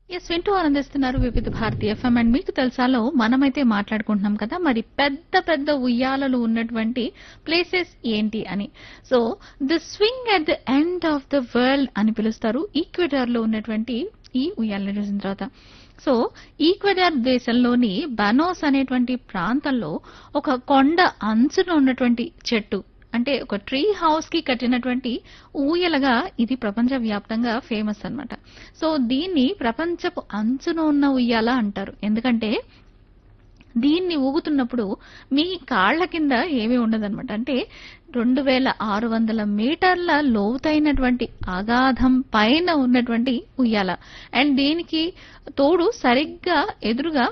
yes వింటూ ఆనందిస్తున్నారు వివిధ భారతి ఎఫ్ఎం అండ్ మీకు తెలుసాలో మనమైతే మాట్లాడుకుంటున్నాం కదా మరి పెద్ద పెద్ద ఉయ్యాలలు ఉన్నటువంటి ప్లేసెస్ ఏంటి అని so the swing at the end of the world అని పిలుస్తారు ఈక్వెడార్ లో ఉన్నటువంటి ఈ ఉయ్యాలని చూసిన తర్వాత సో ఈక్వెడార్ దేశంలోని బనోస్ అనేటువంటి ప్రాంతంలో ఒక కొండ అంచున ఉన్నటువంటి చెట్టు అంటే ఒక ట్రీ హౌస్ కి కట్టినటువంటి ఊయలగా ఇది ప్రపంచ వ్యాప్తంగా ఫేమస్ అన్నమాట సో దీన్ని ప్రపంచపు అంచున ఉన్న ఉయ్యాల అంటారు ఎందుకంటే దీన్ని ఊగుతున్నప్పుడు మీ కాళ్ల కింద ఏమీ ఉండదన్నమాట అంటే రెండు వేల ఆరు వందల మీటర్ల లోతైనటువంటి అగాధం పైన ఉన్నటువంటి ఉయ్యాల అండ్ దీనికి తోడు సరిగ్గా ఎదురుగా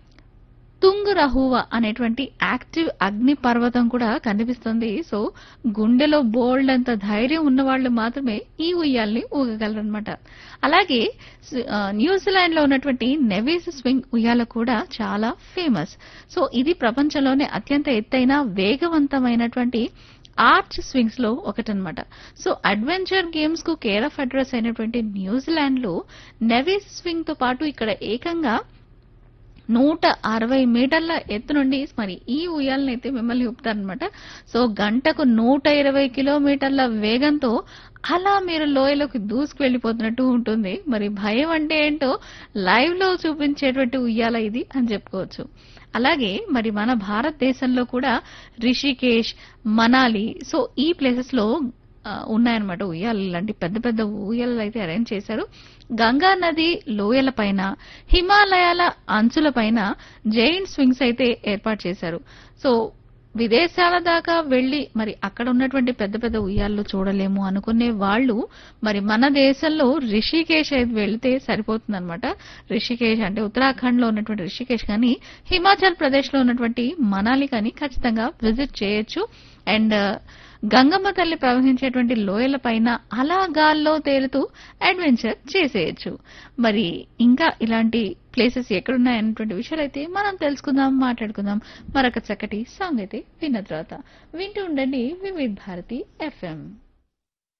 తుంగురహువ అనేటువంటి యాక్టివ్ అగ్ని పర్వతం కూడా కనిపిస్తుంది సో గుండెలో బోల్డ్ అంత ధైర్యం ఉన్న వాళ్ళు మాత్రమే ఈ ఉయ్యాల్ని ఊగగలరనమాట అలాగే స్- ఆ, న్యూజిలాండ్ లో ఉన్నటువంటి నెవీస్ స్వింగ్ ఉయ్యాల కూడా చాలా ఫేమస్ సో ఇది ప్రపంచంలోనే అత్యంత ఎత్తైన వేగవంతమైనటువంటి ఆర్చ్ స్వింగ్స్ లో ఒకటనమాట సో అడ్వెంచర్ గేమ్స్ కు కేర్ ఆఫ్ అడ్రస్ అయినటువంటి న్యూజిలాండ్ లో నెవీస్ స్వింగ్ తో పాటు ఇక్కడ ఏకంగా నూట అరవై మీటర్ల ఎత్తు నుండి మరి ఈ ఉయ్యాలని అయితే మిమ్మల్ని ఊపుతారనమాట సో గంటకు నూట ఇరవై కిలోమీటర్ల వేగంతో అలా మీరు లోయలోకి దూసుకు వెళ్ళిపోతున్నట్టు ఉంటుంది మరి భయం అంటే ఏంటో లైవ్ లో చూపించేటువంటి ఉయ్యాల ఇది అని చెప్పుకోవచ్చు అలాగే మరి మన భారతదేశంలో కూడా రిషికేష్ మనాలి సో ఈ ప్లేసెస్ లో ఆ, ఉన్నాయన్నమాట ఉయ్యాలు ఇలాంటి పెద్ద పెద్ద ఊయలు అయితే అరేంజ్ చేశారు గంగా నది లోయల పైన హిమాలయాల అంచుల పైన జైంట్ స్వింగ్స్ అయితే ఏర్పాటు చేశారు సో విదేశాల దాకా వెళ్లి మరి అక్కడ ఉన్నటువంటి పెద్ద పెద్ద ఉయ్యాళ్ళు చూడలేము అనుకునే వాళ్ళు మరి మన దేశంలో రిషికేశ్ అయితే వెళితే సరిపోతుందన్నమాట రిషికేశ్ అంటే ఉత్తరాఖండ్ లో ఉన్నటువంటి రిషికేశ్ కానీ హిమాచల్ ప్రదేశ్ లో ఉన్నటువంటి మనాలి కానీ ఖచ్చితంగా విజిట్ చేయొచ్చు అండ్ గంగమ్మ తల్లి ప్రవహించేటువంటి లోయల పైన అలా గాల్లో తేలుతూ అడ్వెంచర్ చేసేయచ్చు మరి ఇంకా ఇలాంటి ప్లేసెస్ ఎక్కడున్నాయన్నటువంటి విషయాలు అయితే మనం తెలుసుకుందాం మాట్లాడుకుందాం మరొక చక్కటి సాంగ్ అయితే విన్న తర్వాత వింటూ ఉండండి వివిధ్ భారతి ఎఫ్ఎం